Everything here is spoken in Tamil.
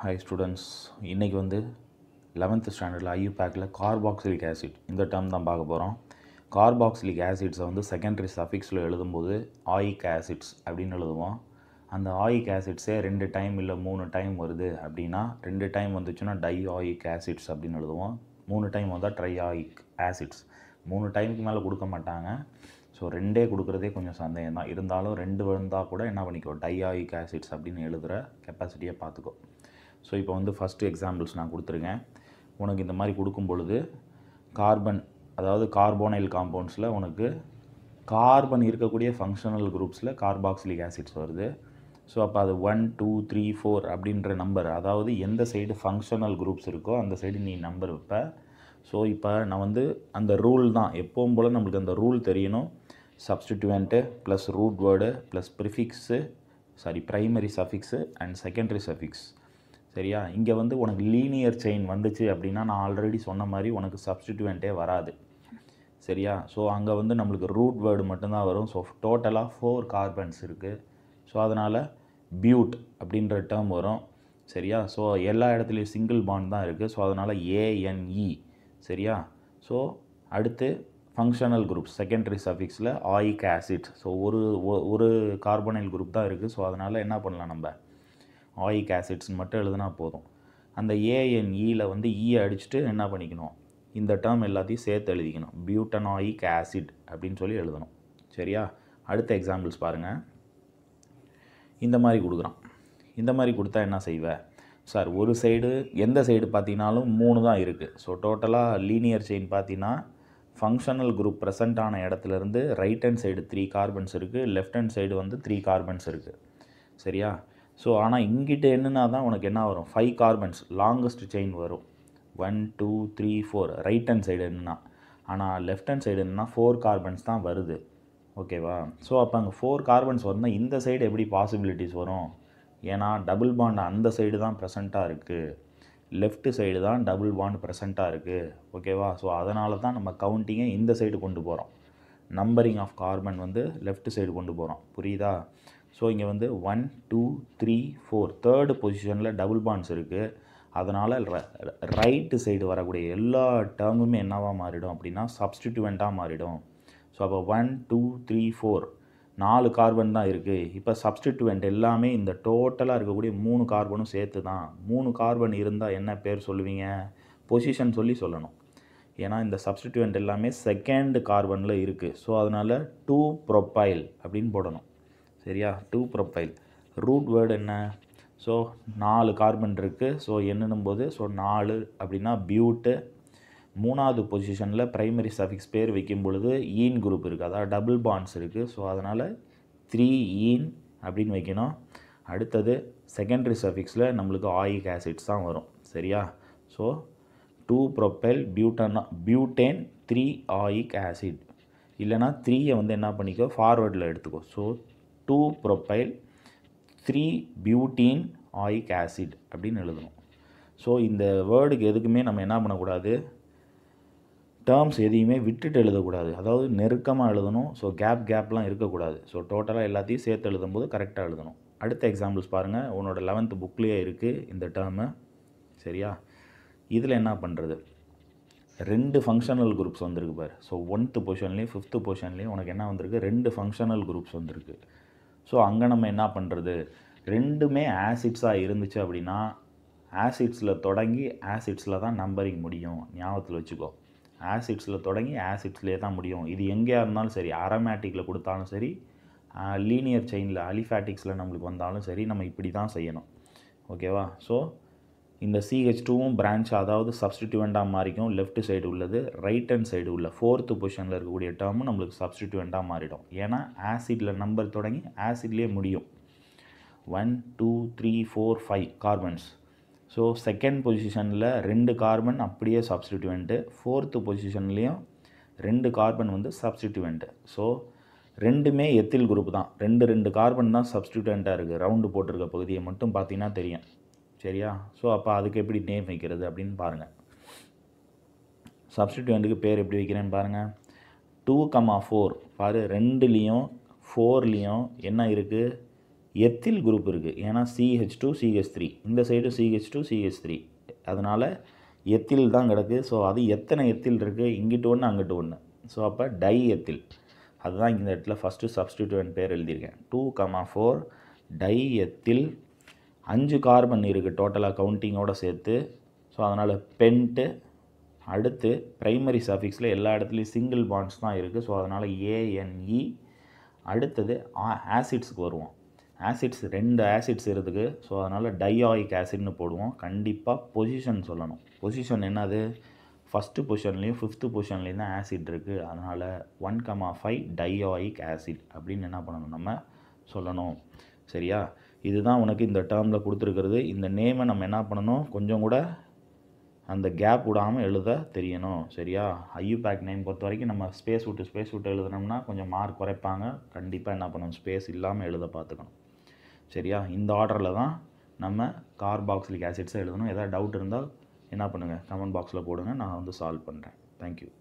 ஹாய் ஸ்டூடெண்ட்ஸ் இன்றைக்கி வந்து லெவன்த்து ஸ்டாண்டர்டில் ஐயூ பேக்கில் கார்பாக்சிலிக் ஆசிட் இந்த டேர்ம் தான் பார்க்க போகிறோம் கார்பாக்சிலிக் ஆசிட்ஸை வந்து செகண்டரி சஃபிக்ஸில் எழுதும்போது ஆயிக் ஆசிட்ஸ் அப்படின்னு எழுதுவோம் அந்த ஆயிக் ஆசிட்ஸே ரெண்டு டைம் இல்லை மூணு டைம் வருது அப்படின்னா ரெண்டு டைம் வந்துச்சுன்னா டை ஆயிக் ஆசிட்ஸ் அப்படின்னு எழுதுவோம் மூணு டைம் வந்தால் ட்ரை ஆயிக் ஆசிட்ஸ் மூணு டைமுக்கு மேலே கொடுக்க மாட்டாங்க ஸோ ரெண்டே கொடுக்குறதே கொஞ்சம் சந்தேகம் தான் இருந்தாலும் ரெண்டு வந்தால் கூட என்ன பண்ணிக்கோ டையாயிக் ஆசிட்ஸ் அப்படின்னு எழுதுகிற கெப்பாசிட்டியை பார்த்துக்கோ ஸோ இப்போ வந்து ஃபஸ்ட்டு எக்ஸாம்பிள்ஸ் நான் கொடுத்துருக்கேன் உனக்கு இந்த மாதிரி கொடுக்கும் பொழுது கார்பன் அதாவது கார்போனைல் காம்பவுண்ட்ஸில் உனக்கு கார்பன் இருக்கக்கூடிய ஃபங்க்ஷனல் குரூப்ஸில் கார்பாக்சிலிக் ஆசிட்ஸ் வருது ஸோ அப்போ அது ஒன் டூ த்ரீ ஃபோர் அப்படின்ற நம்பர் அதாவது எந்த சைடு ஃபங்க்ஷனல் குரூப்ஸ் இருக்கோ அந்த சைடு நீ நம்பர் வைப்ப ஸோ இப்போ நான் வந்து அந்த ரூல் தான் எப்பவும் போல் நம்மளுக்கு அந்த ரூல் தெரியணும் substituent plus root word plus prefix sorry primary suffix and secondary suffix சரியா இங்கே வந்து உனக்கு லீனியர் செயின் வந்துச்சு அப்படின்னா நான் ஆல்ரெடி சொன்ன மாதிரி உனக்கு சப்ஸ்டிடியூவன்ட்டே வராது சரியா ஸோ அங்கே வந்து நம்மளுக்கு ரூட் வேர்டு மட்டும்தான் வரும் ஸோ டோட்டலாக ஃபோர் கார்பன்ஸ் இருக்குது ஸோ அதனால் பியூட் அப்படின்ற டேர்ம் வரும் சரியா ஸோ எல்லா இடத்துலையும் சிங்கிள் பாண்ட் தான் இருக்குது ஸோ அதனால் ஏஎன்இ சரியா ஸோ அடுத்து ஃபங்க்ஷனல் குரூப் செகண்டரி சஃபிக்ஸில் ஆயிக் ஆசிட் ஸோ ஒரு ஒ- ஒரு கார்பனைல் குரூப் தான் இருக்குது ஸோ அதனால் என்ன பண்ணலாம் நம்ம ஆயிக் ஆசிட்ஸ்னு மட்டும் எழுதுனா போதும் அந்த ஏஎன்இயில் வந்து ஈயை அடிச்சுட்டு என்ன பண்ணிக்கணும் இந்த டேர்ம் எல்லாத்தையும் சேர்த்து எழுதிக்கணும் பியூட்டனாயிக் ஆசிட் அப்படின்னு சொல்லி எழுதணும் சரியா அடுத்த எக்ஸாம்பிள்ஸ் பாருங்கள் இந்த மாதிரி கொடுக்குறான் இந்த மாதிரி கொடுத்தா என்ன செய்வ சார் ஒரு சைடு எந்த சைடு பார்த்தீங்கனாலும் மூணு தான் இருக்குது ஸோ டோட்டலாக லீனியர் செயின் பார்த்தீங்கன்னா ஃபங்க்ஷனல் குரூப் ப்ரெசென்ட் ஆன இடத்துலேருந்து right hand side three carbons இருக்குது லெஃப்ட் ஹேண்ட் சைடு வந்து த்ரீ கார்பன்ஸ் இருக்குது சரியா ஸோ ஆனால் இங்கிட்ட என்னன்னா தான் உனக்கு என்ன வரும் ஃபைவ் கார்பன்ஸ் லாங்கஸ்ட் செயின் வரும் one two three four right hand side என்னன்னா ஆனால் லெஃப்ட் ஹேண்ட் சைடு என்னன்னா ஃபோர் கார்பன்ஸ் தான் வருது ஓகேவா ஸோ அப்போ அங்கே ஃபோர் கார்பன்ஸ் வரும்னா இந்த சைடு எப்படி பாசிபிலிட்டிஸ் வரும் ஏன்னா டபுள் பாண்ட் அந்த சைடு தான் ப்ரெசண்ட்டாக இருக்குது லெஃப்ட் சைடு தான் டபுள் பாண்ட் ப்ரெசண்ட்டாக இருக்குது ஓகேவா ஸோ அதனால தான் நம்ம கவுண்டிங்கை இந்த சைடு கொண்டு போகிறோம் நம்பரிங் ஆஃப் கார்பன் வந்து லெஃப்ட் சைடு கொண்டு போகிறோம் புரியுதா ஸோ இங்கே வந்து one two three four third பொசிஷனில் டபுள் பாண்ட்ஸ் இருக்குது அதனால் ரைட்டு சைடு வரக்கூடிய எல்லா டேர்முமே என்னவாக மாறிடும் அப்படின்னா சப்ஸ்டிடியூவெண்ட்டாக மாறிடும் ஸோ அப்போ ஒன் டூ த்ரீ ஃபோர் நாலு கார்பன் தான் இருக்குது இப்போ சப்ஸ்டிடியூவெண்ட் எல்லாமே இந்த டோட்டலாக இருக்கக்கூடிய மூணு கார்பனும் சேர்த்து தான் மூணு கார்பன் இருந்தால் என்ன பேர் சொல்லுவீங்க பொசிஷன் சொல்லி சொல்லணும் ஏன்னா இந்த சப்ஸ்டிடியூவெண்ட் எல்லாமே செகண்ட் கார்பனில் இருக்குது ஸோ அதனால் டூ ப்ரொப்பைல் அப்படின்னு போடணும் சரியா டூ ப்ரொப்பைல் ரூட் வேர்டு என்ன ஸோ நாலு கார்பன் இருக்குது ஸோ என்னன்னும் போது ஸோ நாலு அப்படின்னா பியூட்டு மூணாவது பொசிஷனில் பிரைமரி சஃபிக்ஸ் பேர் வைக்கும் பொழுது ஈன் குரூப் இருக்குது அதாவது டபுள் பாண்ட்ஸ் இருக்குது ஸோ அதனால் த்ரீ ஈன் அப்படின்னு வைக்கணும் அடுத்தது செகண்டரி சஃபிக்ஸில் நம்மளுக்கு ஆயிக் ஆசிட்ஸ் தான் வரும் சரியா ஸோ டூ ப்ரொப்பைல் பியூட்டனா பியூட்டேன் த்ரீ ஆயிக் ஆசிட் இல்லைனா த்ரீயை வந்து என்ன பண்ணிக்கோ ஃபார்வர்டில் எடுத்துக்கோ so two propyl three butene oic acid அப்படின்னு எழுதணும் ஸோ இந்த வேர்டுக்கு எதுக்குமே நம்ம என்ன பண்ணக்கூடாது டேர்ம்ஸ் எதையுமே விட்டுட்டு எழுதக்கூடாது அதாவது நெருக்கமாக எழுதணும் ஸோ கேப் கேப்லாம் இருக்கக்கூடாது ஸோ டோட்டலாக எல்லாத்தையும் சேர்த்து எழுதும்போது கரெக்டாக எழுதணும் அடுத்த எக்ஸாம்பிள்ஸ் பாருங்கள் உன்னோட லெவன்த்து புக்லேயே இருக்குது இந்த டேர்மு சரியா இதில் என்ன பண்ணுறது ரெண்டு ஃபங்க்ஷனல் குரூப்ஸ் வந்திருக்கு பாரு ஸோ ஒன்த்து பொசிஷன்லேயும் ஃபிஃப்த்து பொசிஷன்லேயும் உனக்கு என்ன வந்திருக்கு ரெண்டு ஃபங்க்ஷனல் குரூப்ஸ் வந்திருக்கு ஸோ அங்கே நம்ம என்ன பண்ணுறது ரெண்டுமே ஆசிட்ஸாக இருந்துச்சு அப்படின்னா ஆசிட்ஸில் தொடங்கி ஆசிட்ஸில் தான் நம்பரிங் முடியும் ஞாபகத்தில் வச்சுக்கோ ஆசிட்ஸில் தொடங்கி ஆசிட்ஸ்லேயே தான் முடியும் இது எங்கேயா இருந்தாலும் சரி அரமேட்டிக்கில் கொடுத்தாலும் சரி லீனியர் செயினில் அலிஃபேட்டிக்ஸில் நம்மளுக்கு வந்தாலும் சரி நம்ம இப்படி தான் செய்யணும் ஓகேவா ஸோ இந்த சிஹெச் டூவும் பிரான்ச் அதாவது சப்ஸ்டிடியூவெண்ட்டாக மாறிக்கும் லெஃப்ட் சைடு உள்ளது ரைட் ஹேண்ட் சைடு உள்ள ஃபோர்த்து பொசிஷனில் இருக்கக்கூடிய டேர்மும் நம்மளுக்கு சப்ஸ்டிடியூவெண்ட்டாக மாறிடும் ஏன்னா ஆசிடில் நம்பர் தொடங்கி ஆசிட்லேயே முடியும் one two three four five carbons so second பொசிஷனில் ரெண்டு கார்பன் அப்படியே சப்ஸ்டிடியூவெண்ட்டு ஃபோர்த்து பொசிஷன்லேயும் ரெண்டு கார்பன் வந்து சப்ஸ்டிடியூவெண்ட்டு ஸோ ரெண்டுமே எத்தில் குரூப் தான் ரெண்டு ரெண்டு கார்பன் தான் சப்ஸ்டிடியூவெண்ட்டாக இருக்குது ரவுண்டு போட்டிருக்க பகுதியை மட்டும் பார்த்தீங்கன்னா தெரியும் சரியா ஸோ அப்போ அதுக்கு எப்படி நேம் வைக்கிறது அப்படின்னு பாருங்கள் சப்ஸ்டிடியூவெண்ட்டுக்கு பேர் எப்படி வைக்கிறேன்னு பாருங்கள் டூ கமா ஃபோர் பாரு ரெண்டுலேயும் ஃபோர்லேயும் என்ன இருக்குது எத்தில் குரூப் இருக்குது ஏன்னா சிஹெச் டூ சிஹெச் த்ரீ இந்த side CH two CH three அதனால் எத்தில் தான் கிடக்கு ஸோ அது எத்தனை எத்தில் இருக்குது இங்கிட்டு ஒன்று அங்கிட்டு ஒன்று ஸோ அப்போ டை எத்தில் அதுதான் இந்த இடத்துல ஃபஸ்ட்டு சப்ஸ்டிடியூவன்ட் பேர் எழுதியிருக்கேன் two comma four di ethyl அஞ்சு கார்பன் இருக்குது டோட்டலாக கவுண்டிங்கோடு சேர்த்து ஸோ அதனால் பென்ட்டு அடுத்து ப்ரைமரி சஃபிக்ஸில் எல்லா இடத்துலையும் சிங்கிள் பாண்ட்ஸ் தான் இருக்குது ஸோ அதனால் ஏஎன்இ அடுத்தது ஆசிட்ஸுக்கு வருவோம் ஆசிட்ஸ் ரெண்டு ஆசிட்ஸ் இருக்குது ஸோ அதனால் டையாயிக் ஆசிட்னு போடுவோம் கண்டிப்பாக பொசிஷன் சொல்லணும் பொசிஷன் என்னது ஃபஸ்ட்டு பொசிஷன்லேயும் ஃபிஃப்த்து பொசிஷன்லேயும் தான் ஆசிட் இருக்குது அதனால் one comma five dioic acid அப்படின்னு என்ன பண்ணணும் நம்ம சொல்லணும் சரியா இதுதான் உனக்கு இந்த டேர்மில் கொடுத்துருக்கிறது இந்த நேமை நம்ம என்ன பண்ணணும் கொஞ்சம் கூட அந்த கேப் விடாமல் எழுத தெரியணும் சரியா ஐயூ பேக் நேம் பொறுத்த வரைக்கும் நம்ம ஸ்பேஸ் விட்டு ஸ்பேஸ் விட்டு எழுதுனோம்னா கொஞ்சம் மார்க் குறைப்பாங்க கண்டிப்பாக என்ன பண்ணணும் ஸ்பேஸ் இல்லாமல் எழுத பார்த்துக்கணும் சரியா இந்த ஆர்டரில் தான் நம்ம கார்பாக்சிலிக் ஆசிட்ஸை எழுதணும் எதாவது டவுட் இருந்தால் என்ன பண்ணுங்கள் கமெண்ட் பாக்ஸில் போடுங்க நான் வந்து சால்வ் பண்ணுறேன் தேங்க்யூ